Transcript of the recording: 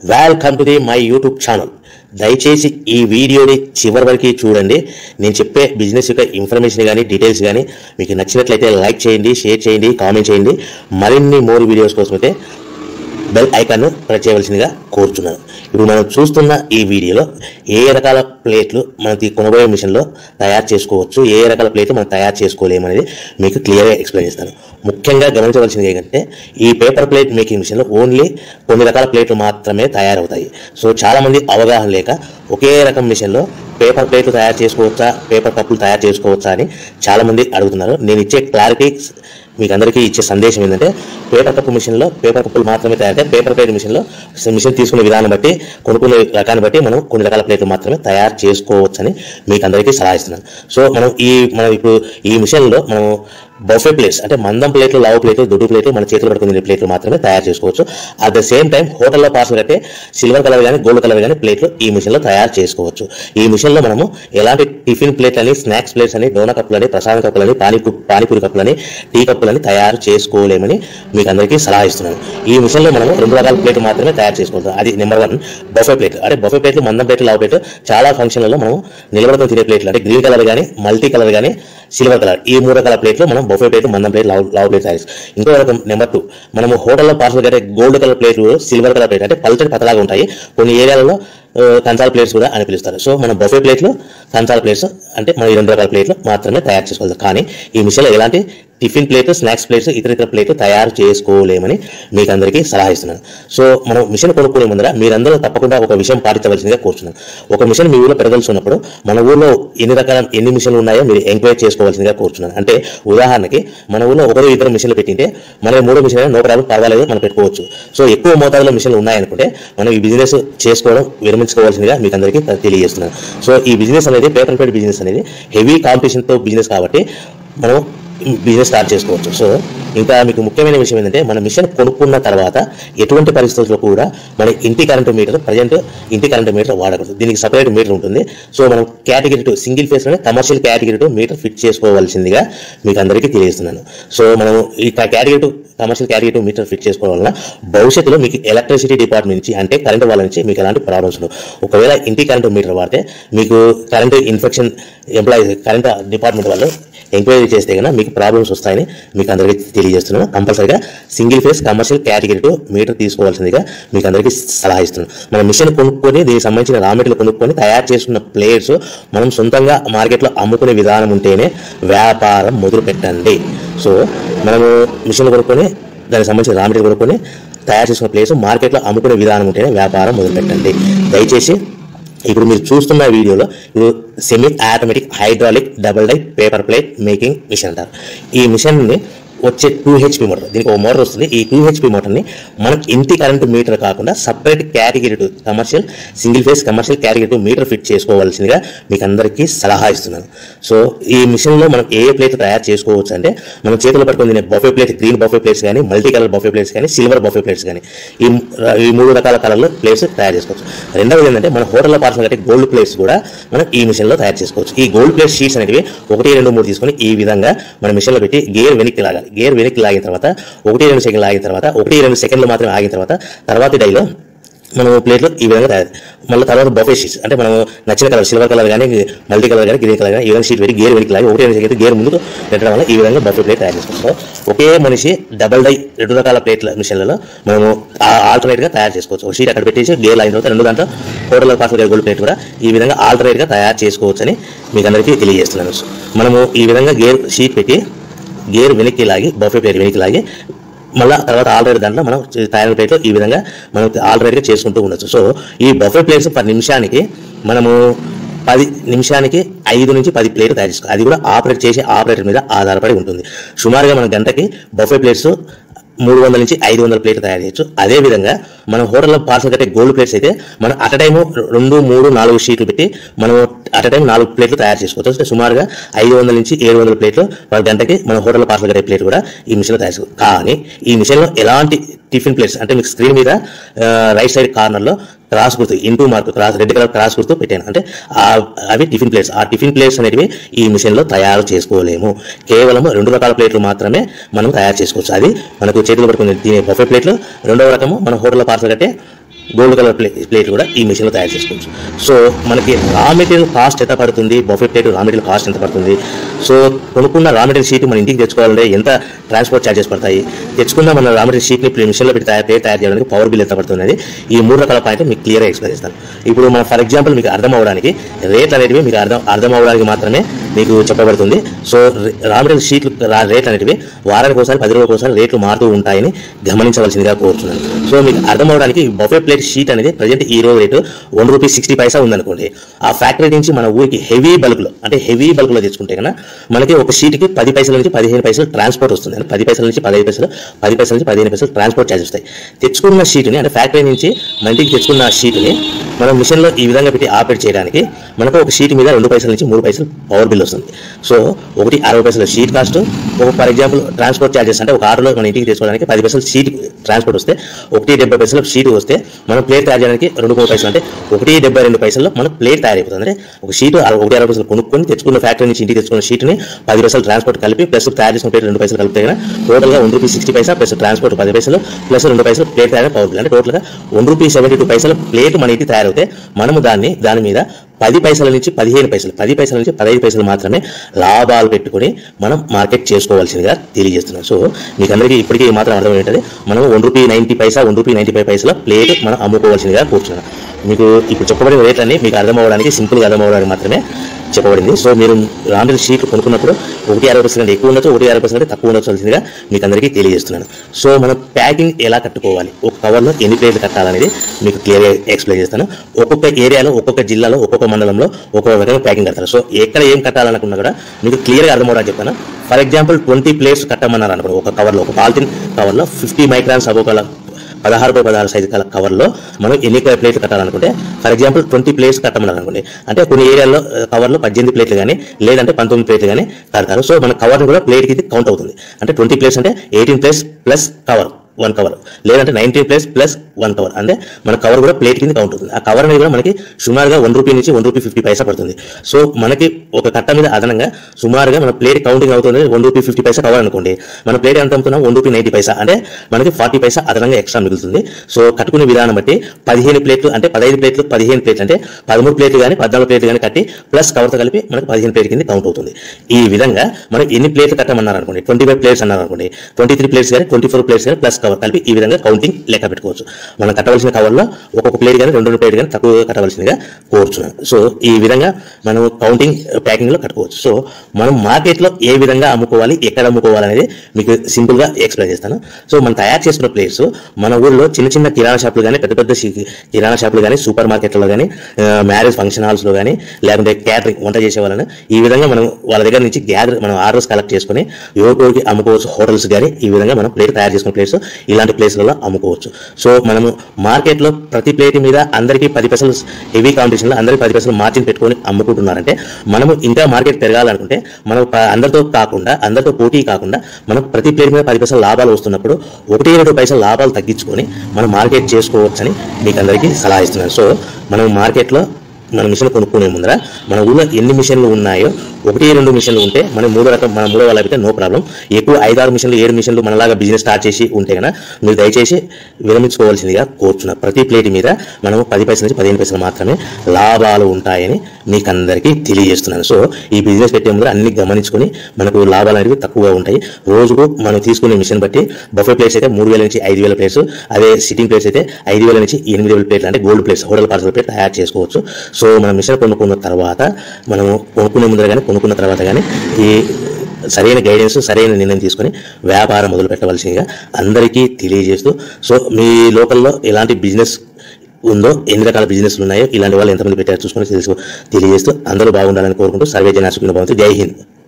Welcome to the my YouTube channel దయచేసి ఈ వీడియోని చివరి వరకు చూడండి నేను చెప్పే బిజినెస్ యొక్క ఇన్ఫర్మేషన్ కానీ డీటెయిల్స్ కానీ మీకు నచ్చినట్లయితే లైక్ చేయండి షేర్ చేయండి కామెంట్ చేయండి మరిన్ని మోర్ వీడియోస్ కోసం అయితే బెల్ ఐకాన్ను ప్రెస్ చేయవలసిందిగా కోరుచున్నాను ఇప్పుడు మనం చూస్తున్న ఈ వీడియోలో ఏ రకాల ప్లేట్లు మనం తీ- కొనబోయే మిషన్లో తయారు చేసుకోవచ్చు ఏ రకాల ప్లేట్లు మనం తయారు చేసుకోలేము అనేది మీకు క్లియర్గా ఎక్స్ప్లెయిన్ చేస్తాను ముఖ్యంగా గమనించవలసింది ఏంటంటే ఈ పేపర్ ప్లేట్ మేకింగ్ మిషన్లో ఓన్లీ కొన్ని రకాల ప్లేట్లు మాత్రమే తయారవుతాయి సో చాలామంది అవగాహన లేక ఒకే రకం మిషన్లో పేపర్ ప్లేట్లు తయారు చేసుకోవచ్చా పేపర్ కప్పులు తయారు చేసుకోవచ్చా అని చాలామంది అడుగుతున్నారు నేను ఇచ్చే క్లారిటీ మీకు అందరికీ ఇచ్చే సందేశం ఏంటంటే పేపర్ కప్పు మిషన్లో పేపర్ కప్పులు మాత్రమే తయారు పేపర్ ప్లేట్ మిషన్లో మిషన్ తీసుకునే విధానం బట్టి కొనుక్కునే రకాన్ని బట్టి మనం కొన్ని రకాల ప్లేట్లు మాత్రమే తయారు చేసుకోవచ్చని మీకు అందరికీ సలహా ఇస్తున్నాను సో మనం ఈ మనం ఇప్పుడు ఈ మిషన్లో మనం బఫే ప్లేట్స్ అంటే మందం ప్లేట్లు లావు ప్లేట్లు దొడ్డు ప్లేట్లు మన చేతులు పట్టుకునే ప్లేట్లు మాత్రమే తయారు చేసుకోవచ్చు అట్ ద సేమ్ టైం హోటల్లో పార్సల్ కట్టే సిల్వర్ కలర్ కానీ గోల్డ్ కలర్ కానీ ప్లేట్లు ఈ మిషన్లో తయారు చేసుకోవచ్చు ఈ మిషన్లో మనము ఎలాంటి టిఫిన్ ప్లేట్ అని స్నాక్స్ ప్లేట్స్ అని డోనా కప్పులని ప్రసాదం కప్పులని పానీపూ పానీపూరి కప్పులని టీ కప్పులని తయారు చేసుకోలేమని మీకు అందరికీ సలహా ఇస్తున్నాను ఈ మిషన్లో మనము రెండు రకాల ప్లేట్లు మాత్రమే తయారు చేసుకోవచ్చు అది నెంబర్ వన్ బఫే ప్లేట్ అంటే బఫే ప్లేట్లు మందం ప్లేట్లు లావు ప్లేట్ చాలా ఫంక్షన్లలో మనం నిలబడుకొని తినే ప్లేట్లు అంటే గ్రీన్ కలర్ కానీ మల్టీ కలర్ కానీ సిల్వర్ కలర్ ఈ మూడు రకాల ప్లేట్లు మనం బఫే ప్లేట్ మందం ప్లేట్ లావు లావు ప్లేట్ తయారు చేసుకోవచ్చు. ఇంకో రకం నెంబర్ టూ మనము హోటల్లో పార్సల్ కట్టే గోల్డ్ కలర్ ప్లేట్లు సిల్వర్ కలర్ ప్లేట్ అంటే పల్చటి పతలాగా ఉంటాయి కొన్ని ఏరియాలలో ఆ, కంచాల ప్లేట్స్ కూడా అని పిలుస్తారు సో మనం బఫే ప్లేట్లు కంచాల ప్లేట్స్ అంటే మనం ఈ రెండు రకాల ప్లేట్లు మాత్రమే తయారు చేసుకోవాలి కానీ ఈ మిషన్లో ఎలాంటి టిఫిన్ ప్లేట్ స్నాక్స్ ప్లేట్స్ ఇతర ఇతర ప్లేట్లు తయారు చేసుకోలేమని మీకు అందరికీ సలహా ఇస్తున్నాను సో మనం మిషన్ కొనుక్కునే ముందర మీరందరూ తప్పకుండా ఒక విషయం పాటించవలసిందిగా కోరుతున్నాను ఒక మిషన్ మీ ఊళ్ళో పెరగలుచున్నప్పుడు మన ఊళ్ళో ఎన్ని రకాల ఎన్ని మిషన్లు ఉన్నాయో మీరు ఎంక్వైరీ చేసుకోవాల్సిందిగా కోరుతున్నాను అంటే ఉదాహరణకి మన ఊళ్ళో ఒకరు ఇద్దరు మిషన్లు పెట్టింటే మన మూడో మిషన్ అయినా నో ప్రాబ్లం పర్వాలేదు మనం పెట్టుకోవచ్చు సో ఎక్కువ మోతాదులో మిషన్లు ఉన్నాయనుకుంటే మనం ఈ బిజినెస్ చేసుకోవడం విరమించుకోవాల్సిందిగా మీకు అందరికీ తెలియజేస్తున్నాను సో ఈ బిజినెస్ అనేది పేపర్ ప్లేట్ బిజినెస్ అనేది హెవీ కాంపిటీషన్తో బిజినెస్ కాబట్టి మనం బిజినెస్ స్టార్ట్ చేసుకోవచ్చు సో ఇంకా మీకు ముఖ్యమైన విషయం ఏంటంటే మన మిషన్ కొనుక్కున్న తర్వాత ఎటువంటి పరిస్థితుల్లో కూడా మన ఇంటి కరెంటు మీటర్ ప్రజెంట్ ఇంటి కరెంటు మీటర్ వాడకూడదు దీనికి సపరేట్ మీటర్ ఉంటుంది సో మనం కేటగిరీ టూ సింగిల్ ఫేస్ లోనే commercial category two meter fit చేసుకోవాల్సిందిగా మీకు అందరికీ తెలియజేస్తున్నాను సో మనం ఈ category two commercial category two meter fit చేసుకోవడం వలన భవిష్యత్తులో మీకు ఎలక్ట్రిసిటీ డిపార్ట్మెంట్ నుంచి అంటే కరెంట్ వాళ్ళ నుంచి మీకు ఎలాంటి ప్రాబ్లమ్స్ ఉండవు ఒకవేళ ఇంటి కరెంటు మీటర్ వాడితే మీకు current infection employees current department వాళ్ళు ఎంక్వైరీ చేస్తే కనుక మీకు ప్రాబ్లమ్స్ వస్తాయని మీకు అందరికీ తెలియజేస్తున్నాను కంపల్సరీగా single phase commercial category two meter తీసుకోవాల్సిందిగా మీకు అందరికీ సలహా ఇస్తున్నాను మన మిషన్ కొనుక్కొని దీనికి సంబంధించిన రా మెటీరియల్ కొనుక్కొని తయారు చేసుకున్న ప్లేట్స్ మనం సొంతంగా మార్కెట్లో అమ్ముకునే విధానం ఉంటేనే వ్యాపారం మొదలు పెట్టండి సో మనము మిషన్ కొనుక్కొని దానికి సంబంధించిన రా మెటీరియల్ కొనుక్కొని తయారు చేసుకున్న ప్లేస్ మార్కెట్లో అమ్ముకునే విధానం ఉంటేనే వ్యాపారం మొదలు పెట్టండి దయచేసి ఇప్పుడు మీరు చూస్తున్న వీడియోలో ఇది semi automatic hydraulic double die paper plate making machine అంటారు ఈ మిషన్ని వచ్చే టూ హెచ్పి మోటార్ దీనికి ఒక మోటార్ వస్తుంది ఈ టూ హెచ్పి మోటార్ని మనం ఇంటి కరెంటు మీటర్ కాకుండా separate category two commercial single phase commercial category two meter fit చేసుకోవాల్సిందిగా మీకు అందరికీ సలహా ఇస్తున్నాను సో ఈ మిషన్లో మనం ఏ ఏ ప్లేట్ తయారు చేసుకోవచ్చు అంటే మనం చేతులు పట్టుకుని తినే buffet plate green buffet plates కానీ మల్టీ కలర్ బఫే ప్లేట్స్ కానీ సిల్వర్ బఫే ప్లేట్స్ కానీ ఈ ఈ మూడు రకాల కలర్లో ప్లేట్స్ తయారు చేసుకోవచ్చు రెండవది ఏంటంటే మన హోటల్లో పార్సల్ కట్టే గోల్డ్ ప్లేట్స్ కూడా మనం ఈ మిషన్లో తయారు చేసుకోవచ్చు ఈ గోల్డ్ ప్లేట్ షీట్స్ అనేవి ఒకటి రెండు మూడు తీసుకొని ఈ విధంగా మన మిషన్లో పెట్టి గేర్ వెనక్కి లాగాలి గేర్ వెనక్కి లాగిన తర్వాత ఒకటి రెండు సెకండ్లు ఆగిన తర్వాత ఒకటి రెండు సెకండ్లు మాత్రమే ఆగిన తర్వాత తర్వాత డైలో మనం ప్లేట్లు ఈ విధంగా తయారు మళ్ళీ తర్వాత బఫే షీట్స్ అంటే మనం నచ్చిన కలర్ సిల్వర్ కలర్ కానీ మల్టీ కలర్ కానీ గ్రీన్ కలర్ కానీ ఈ విధంగా షీట్ పెట్టి గేర్ వెనక్కి లాగి ఒకటి రెండు సెకండ్ గేర్ ముందుకు పెట్టడం వల్ల ఈ విధంగా బఫే ప్లేట్ తయారు చేసుకుంటాం ఒకే మనిషి డబల్ డై రెండు రకాల ప్లేట్ల మిషన్లలో మనము ఆల్టర్నేట్ గా తయారు చేసుకోవచ్చు ఒక షీట్ అక్కడ పెట్టేసి గేర్ లాగిన తర్వాత రెండు దాంట్లో హోటల్ పార్సల్ గోల్డ్ ప్లేట్ కూడా ఈ విధంగా ఆల్టర్నేట్ గా తయారు చేసుకోవచ్చు అని మీకు అందరికీ తెలియజేస్తున్నాను మనము ఈ విధంగా గేర్ షీట్ పెట్టి గేర్ వెనక్కి లాగి బఫే ప్లేట్ వెనక్కి లాగి మళ్ళీ తర్వాత ఆల్రెడీ దాంట్లో మనం తయారు ప్లేట్లో ఈ విధంగా మనం ఆల్రెడీగా చేసుకుంటూ ఉండొచ్చు సో ఈ బఫే ప్లేట్స్ పది నిమిషానికి మనము పది నిమిషానికి ఐదు నుంచి పది ప్లేట్లు తయారు చేసుకోవాలి అది కూడా ఆపరేట్ చేసే ఆపరేటర్ మీద ఆధారపడి ఉంటుంది సుమారుగా మన గంటకి బఫే ప్లేట్స్ మూడు వందల నుంచి ఐదు వందల ప్లేట్లు తయారు చేయొచ్చు అదే విధంగా మనం హోటల్లో పార్సల్ కట్టే గోల్డ్ ప్లేట్స్ అయితే మనం అట్ టైము రెండు మూడు నాలుగు షీట్లు పెట్టి మనం అట్ టైం నాలుగు ప్లేట్లు తయారు చేసుకోవచ్చు అంటే సుమారుగా ఐదు వందల నుంచి ఏడు వందల ప్లేట్లు ఒక గంటకి మన హోటల్లో పార్సల్ కట్టే ప్లేట్ కూడా ఈ మిషన్లో తయారు చేసుకోవచ్చు కానీ ఈ మిషన్లో ఎలాంటి టిఫిన్ ప్లేట్స్ అంటే మీకు స్క్రీన్ మీద రైట్ సైడ్ కార్నర్లో క్రాస్ గుర్తు into mark cross red colour cross గుర్తు పెట్టాను అంటే ఆ- అవి టిఫిన్ ప్లేట్స్ ఆ టిఫిన్ ప్లేట్స్ అనేవి ఈ మిషన్లో తయారు చేసుకోలేము కేవలం రెండు రకాల ప్లేట్లు మాత్రమే మనం తయారు చేసుకోవచ్చు అది మనకు చేతులు పట్టుకుని తినే బఫే ప్లేట్లు రెండవ రకము మన హోటల్లో పార్సల్ కట్టే గోల్డ్ కలర్ ప్లే ప్లేట్ కూడా ఈ మిషన్లో తయారు చేసుకోవచ్చు సో మనకి రా మెటీరియల్ కాస్ట్ ఎంత పడుతుంది buffet plate raw material cost ఎంత పడుతుంది సో కొనుక్కున్న రా మెటీరియల్ షీట్ మన ఇంటికి తెచ్చుకోవాలంటే ఎంత ట్రాన్స్పోర్ట్ ఛార్జెస్ పడతాయి తెచ్చుకున్న మన రా మెటీరియల్ షీట్ని మిషన్లో పెట్టి తయారు ప్లేట్ తయారు చేయడానికి పవర్ బిల్ ఎంత పడుతుంది అనేది ఈ మూడు రకాల పాయింట్ మీకు క్లియర్గా ఎక్స్ప్లెయిన్ చేస్తాను ఇప్పుడు మన ఫర్ ఎగ్జాంపుల్ మీకు అర్థం అవ్వడానికి రేట్లు అనేటివి మీకు అర్థం అర్థం అవ్వడానికి మాత్రమే మీకు చెప్పబడుతుంది సో రా మెటీరియల్ షీట్లు రా- రేట్లు అనేటివి వారానికి ఒకసారి పది రోజులకు ఒకసారి రేట్లు మారుతూ ఉంటాయని గమనించవలసిందిగా కోరుతున్నాను సో మీకు అర్థం అవడానికి బఫే ప్లేట్ షీట్ అనేది ప్రజెంట్ ఈ రోజు rate one rupee sixty paisa ఉందనుకోండి ఆ ఫ్యాక్టరీ నుంచి మన ఊరికి హెవీ బల్క్లో అంటే హెవీ బల్క్లో తెచ్చుకుంటే కన్నా మనకి ఒక షీట్కి పది పైసల నుంచి పదిహేను పైసలు ట్రాన్స్పోర్ట్ వస్తుంది అంటే పది పైసల నుంచి పదిహేను పైసలు పది పైసల నుంచి పదిహేను పైసలు ట్రాన్స్పోర్ట్ ఛార్జ్ వస్తాయి తెచ్చుకున్న షీట్ని అంటే ఫ్యాక్టరీ నుంచి మన ఇంటికి తెచ్చుకున్న షీట్ని మనం మిషన్లో ఈ విధంగా పెట్టి ఆపరేట్ చేయడానికి మనకు ఒక షీట్ మీద రెండు పైసల నుంచి మూడు పైసలు పవర్ బిల్ వస్తుంది సో ఒకటి అరవై పైసల షీట్ కాస్ట్ ఒక ఫర్ ఎగ్జాంపుల్ ట్రాన్స్పోర్ట్ ఛార్జెస్ అంటే ఒక ఆటోలో మన ఇంటికి తీసుకోవడానికి పది పైసలు షీట్ ట్రాన్స్పోర్ట్ వస్తే ఒకటి డెబ్బై పైసలు షీట్ వస్తే మనం ప్లేట్ తయారు చేయడానికి రెండు మూడు పైసలు అంటే ఒకటి డెబ్బై రెండు పైసల్లో మన ప్లేట్ తయారైపోతుంది అంటే ఒక షీట్ ఒకటి అరవై పైసలు కొనుక్కొని తెచ్చుకున్న ఫ్యాక్టరీ నుంచి ఇంటికి తెచ్చుకున్న షీట్ని పది పైసలు ట్రాన్స్పోర్ట్ కలిపి ప్లస్ తయారు చేసిన ప్లేట్ రెండు పైసలు కలిపితే కనుక టోటల్గా one rupee sixty paisa plus transport పది పైసలు ప్లస్ రెండు పైసలు ప్లేట్ తయారు పవర్ బిల్ అంటే టోటల్గా వన్ రూపీ సెవెంటీ టూ పైసలు ప్లేట్ మన ఇంటికి తయారవుతే మనము దాన్ని దాని మీద పది పైసల నుంచి పదిహేను పైసలు పది పైసల నుంచి పదహైదు పైసలు మాత్రమే లాభాలు పెట్టుకొని మనం మార్కెట్ చేసుకోవాల్సిందిగా తెలియజేస్తున్నాం సో మీకు అందరికీ ఇప్పటికీ ఈ మాత్రం అర్థం ఏంటంటే మనం one rupee ninety paisa one rupee ninety five పైసల ప్లేట్ మనం అమ్ముకోవాల్సిందిగా కూర్చున్నాం మీకు ఇప్పుడు చెప్పబడిన రేట్లన్నీ మీకు అర్థం అవ్వడానికి సింపుల్గా అర్థం అవ్వడానికి మాత్రమే చెప్పబడింది సో మీరు రాండిల్ షీట్లు కొనుక్కున్నప్పుడు ఒకటి అరవై పర్సెంట్ ఎక్కువ ఉండొచ్చు ఒకటి అరవై పర్సెంట్ తక్కువ ఉండొచ్చుగా మీకు అందరికీ తెలియజేస్తున్నాను సో మనం ప్యాకింగ్ ఎలా కట్టుకోవాలి ఒక కవర్లో ఎన్ని ప్లేట్లు కట్టాలనేది మీకు క్లియర్గా ఎక్స్ప్లెయిన్ చేస్తాను ఒక్కొక్క ఏరియాలో ఒక్కొక్క జిల్లాలో ఒక్కొక్క మండలంలో ఒక్కొక్క రకంగా ప్యాకింగ్ కడతారు సో ఎక్కడ ఏం కట్టాలనుకున్నా కూడా మీకు క్లియర్గా అర్థమవడానికి చెప్తాను ఫర్ ఎగ్జాంపుల్ ట్వంటీ ప్లేట్స్ కట్టమన్నారు అనుకోండి ఒక కవర్లో ఒక పాలిథిన్ కవర్లో ఫిఫ్టీ మైక్రాన్స్ అబోకల పదహారు బై పదహారు సైజు కల కవర్లో మనం ఎన్ని ప్లేట్లు కట్టాలనుకుంటే ఫర్ ఎగ్జాంపుల్ ట్వంటీ ప్లేట్స్ కట్టమన్నారు అనుకోండి అంటే కొన్ని ఏరియాలో ఆ, కవర్లో పద్దెనిమిది ప్లేట్లు కానీ లేదంటే పంతొమ్మిది ప్లేట్లు కానీ కడతారు సో మన కవర్ని కూడా ప్లేట్కి ఇది కౌంట్ అవుతుంది అంటే ట్వంటీ ప్లేట్స్ అంటే eighteen plates plus cover one cover లేదంటే nineteen places plus one cover అంటే మన కవర్ కూడా ప్లేట్ కింద కౌంట్ అవుతుంది ఆ కవర్ అనేది కూడా మనకి సుమారుగా వన్ రూపీ నుంచి వన్ రూపీ ఫిఫ్టీ పైసా పడుతుంది సో మనకి ఒక కట్ట మీద అదనంగా సుమారుగా మన ప్లేట్ కౌంటింగ్ అవుతుంది one rupee fifty paisa cover అనుకోండి మన ప్లేట్ ఎంత అమ్ముతున్నాం వన్ రూపీ నైన్టీ పైసా అంటే మనకి ఫార్టీ పైసా అదనంగా ఎక్స్ట్రా మిగులుతుంది సో కట్టుకునే విధానం బట్టి పదిహేను ప్లేట్లు అంటే పదహైదు ప్లేట్లు పదిహేను ప్లేట్లు అంటే పదమూడు ప్లేట్లు కానీ పద్నాలుగు ప్లేట్లు కానీ కట్టి ప్లస్ కవర్తో కలిపి మనకి పదిహేను ప్లేట్ కింద కౌంట్ అవుతుంది ఈ విధంగా మనం ఎన్ని ప్లేట్లు కట్టమన్నారు అనుకోండి ట్వంటీ ఫైవ్ ప్లేట్స్ అన్నారు అనుకోండి ట్వంటీ త్రీ ప్లేట్స్ కానీ ట్వంటీ ఫోర్ ప్లేట్స్ కానీ ప్లస్ కవర్ కలిపి ఈ విధంగా కౌంటింగ్ లెక్క పెట్టుకోవచ్చు మనం కట్టవలసిన కవర్లో ఒక్కొక్క ప్లేట్ కానీ రెండు రెండు ప్లేట్ కానీ తక్కువ కట్టవలసిందిగా కోరుచున్నాను సో ఈ విధంగా మనం కౌంటింగ్ ప్యాకింగ్ లో కట్టుకోవచ్చు సో మనం మార్కెట్ లో ఏ విధంగా అమ్ముకోవాలి ఎక్కడ అమ్ముకోవాలి అనేది మీకు సింపుల్ గా ఎక్స్ప్లెయిన్ చేస్తాను సో మనం తయారు చేసుకున్న ప్లేట్స్ మన ఊర్లో చిన్న చిన్న కిరాణా షాపులు కానీ పెద్ద పెద్ద షి- కిరాణా షాపులు కానీ సూపర్ మార్కెట్లలో కానీ మ్యారేజ్ ఫంక్షన్ హాల్స్ లో కానీ లేకుంటే క్యాటరింగ్ వంట చేసే వాళ్ళని ఈ విధంగా మనం వాళ్ళ దగ్గర నుంచి గ్యాదర్ మనం ఆర్డర్స్ కలెక్ట్ చేసుకుని ఎవరికి అమ్ముకోవచ్చు హోటల్స్ కానీ ఈ విధంగా మనం ప్లేట్ తయారు చేసుకున్న ప్లేట్స్ ఇలాంటి ప్లేస్లలో అమ్ముకోవచ్చు సో మనము మార్కెట్లో ప్రతి ప్లేట్ మీద అందరికీ పది పైసలు హెవీ కాంపిటీషన్లో అందరికీ పది పైసలు మార్జిన్ పెట్టుకొని అమ్ముకుంటున్నారంటే మనము ఇంకా మార్కెట్ పెరగాలనుకుంటే మనం ప- అందరితో కాకుండా అందరితో పోటీ కాకుండా మనం ప్రతి ప్లేట్ మీద పది పైసలు లాభాలు వస్తున్నప్పుడు ఒకటి రెండు పైసలు లాభాలు తగ్గించుకొని మనం మార్కెట్ చేసుకోవచ్చని మీకు అందరికీ సలహా ఇస్తున్నాను సో మనం మార్కెట్లో మన మిషన్ కొనుక్కునే ముందర మన ఊళ్ళో ఎన్ని మిషన్లు ఉన్నాయో ఒకటి రెండు మిషన్లు ఉంటే మనం మూడో రకం మన మూడో వాళ్ళ అయితే నో ప్రాబ్లం ఎక్కువ ఐదారు మిషన్లు ఏడు మిషన్లు మనలాగా బిజినెస్ స్టార్ట్ చేసి ఉంటే కనుక మీరు దయచేసి విరమించుకోవాల్సిందిగా కోరుచున్నా ప్రతి ప్లేట్ మీద మనం పది పైసల నుంచి పదిహేను పైసలు మాత్రమే లాభాలు ఉంటాయని మీకు అందరికీ తెలియజేస్తున్నాను సో ఈ బిజినెస్ పెట్టే ముందర అన్ని గమనించుకొని మనకు లాభాలు అనేవి తక్కువగా ఉంటాయి రోజుకు మనం తీసుకునే మిషన్ బట్టి బఫే ప్లేట్స్ అయితే మూడు వేల నుంచి ఐదు వేల ప్లేట్స్ అదే సిట్టింగ్ ప్లేట్స్ అయితే ఐదు వేల నుంచి ఎనిమిది వేల ప్లేట్లు అంటే gold plates hotel parcel plate తయారు చేసుకోవచ్చు సో మనం మిషన్ కొనుక్కున్న తర్వాత మనము కొనుక్కునే ముందర కానీ కొనుక్కున్న తర్వాత కానీ ఈ సరైన గైడెన్స్ సరైన నిర్ణయం తీసుకొని వ్యాపారం మొదలు పెట్టవలసిందిగా అందరికీ తెలియజేస్తూ సో మీ లోకల్లో ఎలాంటి బిజినెస్ ఉందో ఎన్ని రకాల బిజినెస్లు ఉన్నాయో ఇలాంటి వాళ్ళు ఎంతమంది పెట్టారో చూసుకొని తెలుసు తెలియజేస్తూ అందరూ బాగుండాలని కోరుకుంటూ సర్వే జనాసుకున్న భవంతు జై హింద్